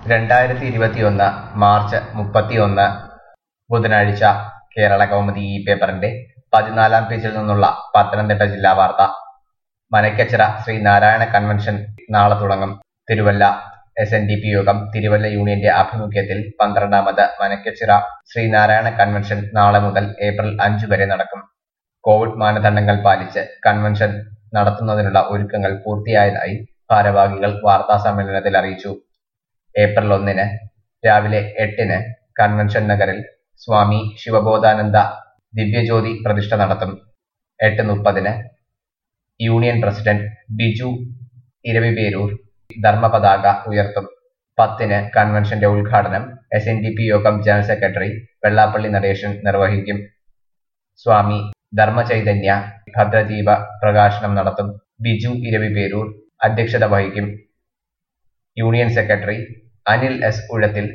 രണ്ടായിരത്തി ഇരുപത്തിയൊന്ന് മാർച്ച് മുപ്പത്തിയൊന്ന് ബുധനാഴ്ച കേരള കൗമുദി ഈ പേപ്പറിന്റെ പതിനാലാം പേജിൽ നിന്നുള്ള പത്തനംതിട്ട ജില്ലാ വാർത്ത മനക്കച്ചിറ ശ്രീ നാരായണ കൺവെൻഷൻ നാളെ തുടങ്ങും Thiruvalla S N D P യോഗം തിരുവല്ല യൂണിയന്റെ ആഭിമുഖ്യത്തിൽ പന്ത്രണ്ടാമത് മനക്കച്ചിറ ശ്രീനാരായണ കൺവെൻഷൻ നാളെ മുതൽ ഏപ്രിൽ അഞ്ച് വരെ നടക്കും കോവിഡ് മാനദണ്ഡങ്ങൾ പാലിച്ച് കൺവെൻഷൻ നടത്തുന്നതിനുള്ള ഒരുക്കങ്ങൾ പൂർത്തിയായതായി ഭാരവാഹികൾ വാർത്താ സമ്മേളനത്തിൽ അറിയിച്ചു ഏപ്രിൽ ഒന്നിന് രാവിലെ എട്ടിന് കൺവെൻഷൻ നഗറിൽ സ്വാമി ശിവബോധാനന്ദ ദിവ്യജ്യോതി പ്രതിഷ്ഠ നടത്തും എട്ട് മുപ്പതിന് യൂണിയൻ പ്രസിഡന്റ് ബിജു ഇരവിപേരൂർ ധർമ്മപതാക ഉയർത്തും പത്തിന് കൺവെൻഷന്റെ ഉദ്ഘാടനം എസ് എൻ ഡി പി യോഗം ജനറൽ സെക്രട്ടറി വെള്ളാപ്പള്ളി നടേശൻ നിർവഹിക്കും സ്വാമി ധർമ്മചൈതന്യ ഭദ്രദീപ പ്രകാശനം നടത്തും ബിജു ഇരവിപേരൂർ അധ്യക്ഷത വഹിക്കും union secretary Anil S Uzhathil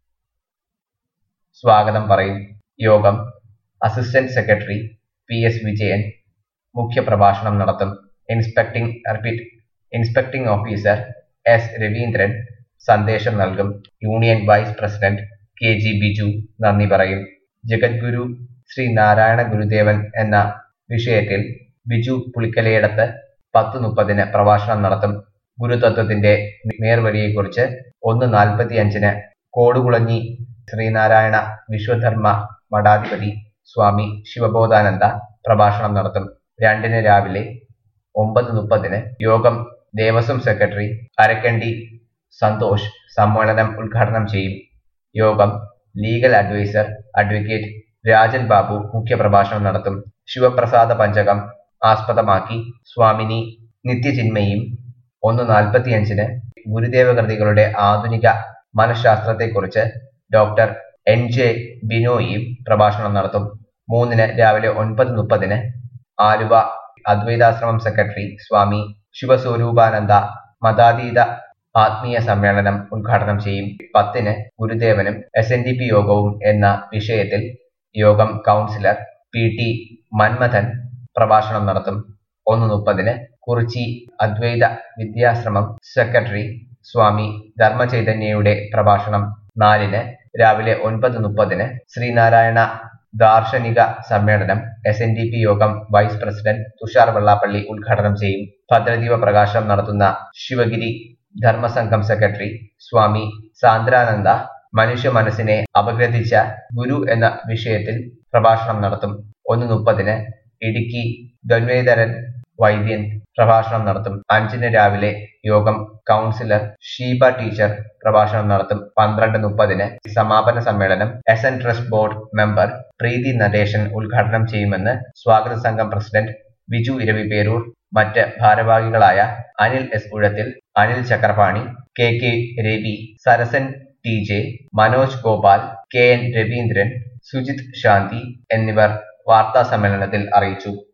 സ്വാഗതം പറയും യോഗം assistant secretary P S Vijayan മുഖ്യപ്രഭാഷണം നടത്തും inspecting repeat inspecting officer S Raveendran സന്ദേശം നൽകും union vice president K G Biju നന്ദി പറയും ജഗദ്ഗുരു ശ്രീ നാരായണ ഗുരുദേവൻ എന്ന വിഷയത്തിൽ ബിജു പുളിക്കലയിടത്ത് പത്ത് മുപ്പതിന് പ്രഭാഷണം നടത്തും ഗുരുതത്വത്തിന്റെ നേർവഴിയെക്കുറിച്ച് ഒന്ന് നാൽപ്പത്തി അഞ്ചിന് കോടുകുളഞ്ഞി ശ്രീനാരായണ വിശ്വധർമ്മ മഠാധിപതി സ്വാമി ശിവബോധാനന്ദ പ്രഭാഷണം നടത്തും രണ്ടിന് രാവിലെ ഒമ്പത് മുപ്പതിന് യോഗം ദേവസ്വം സെക്രട്ടറി അരക്കണ്ടി സന്തോഷ് സമ്മേളനം ഉദ്ഘാടനം ചെയ്യും യോഗം legal adviser advocate Rajan Babu മുഖ്യപ്രഭാഷണം നടത്തും ശിവപ്രസാദ പഞ്ചകം ആസ്പദമാക്കി സ്വാമിനി നിത്യചിന്മയും ഒന്ന് നാൽപ്പത്തിയഞ്ചിന് ഗുരുദേവ കൃതികളുടെ ആധുനിക മനഃശാസ്ത്രത്തെക്കുറിച്ച് ഡോക്ടർ എൻ ജെ ബിനോയിയും പ്രഭാഷണം നടത്തും മൂന്നിന് രാവിലെ ഒൻപത് മുപ്പതിന് ആലുവ അദ്വൈതാശ്രമം സെക്രട്ടറി സ്വാമി ശിവസ്വരൂപാനന്ദ മതാതീത ആത്മീയ സമ്മേളനം ഉദ്ഘാടനം ചെയ്യും പത്തിന് ഗുരുദേവനും എസ് എൻ ഡി പി യോഗവും എന്ന വിഷയത്തിൽ യോഗം കൗൺസിലർ പി ടി മന്മഥൻ പ്രഭാഷണം നടത്തും ഒന്ന് മുപ്പതിന് കുറിച്ചി അദ്വൈത വിദ്യാശ്രമം സെക്രട്ടറി സ്വാമി ധർമ്മചൈതന്യയുടെ പ്രഭാഷണം നാലിന് രാവിലെ ഒൻപത് മുപ്പതിന് ശ്രീനാരായണ ദാർശനിക സമ്മേളനം എസ് എൻ ഡി പി യോഗം വൈസ് പ്രസിഡന്റ് തുഷാർ വെള്ളാപ്പള്ളി ഉദ്ഘാടനം ചെയ്യും ഭദ്രദീപ പ്രകാശനം നടത്തുന്ന ശിവഗിരി ധർമ്മസംഘം സെക്രട്ടറി സ്വാമി സാന്ദ്രാനന്ദ മനുഷ്യ മനസ്സിനെ അപഗ്രഥിച്ച ഗുരു എന്ന വിഷയത്തിൽ പ്രഭാഷണം നടത്തും ഒന്ന് മുപ്പതിന് ഇടുക്കി ധന്വേതരൻ വൈദ്യൻ പ്രഭാഷണം നടത്തും അഞ്ചിന് രാവിലെ യോഗം കൗൺസിലർ ഷീബ ടീച്ചർ പ്രഭാഷണം നടത്തും പന്ത്രണ്ട് മുപ്പതിന് സമാപന സമ്മേളനം S N trust board member Preethi Natesan ഉദ്ഘാടനം ചെയ്യുമെന്ന് സ്വാഗത സംഘം പ്രസിഡന്റ് ബിജു ഇരവിപേരൂർ മറ്റ് ഭാരവാഹികളായ Anil S Uzhathil Anil Chakrapani K K Ravi Sarasan T J Manoj Gopal K N Raveendran Sujith Shanthi എന്നിവർ വാർത്താ സമ്മേളനത്തിൽ അറിയിച്ചു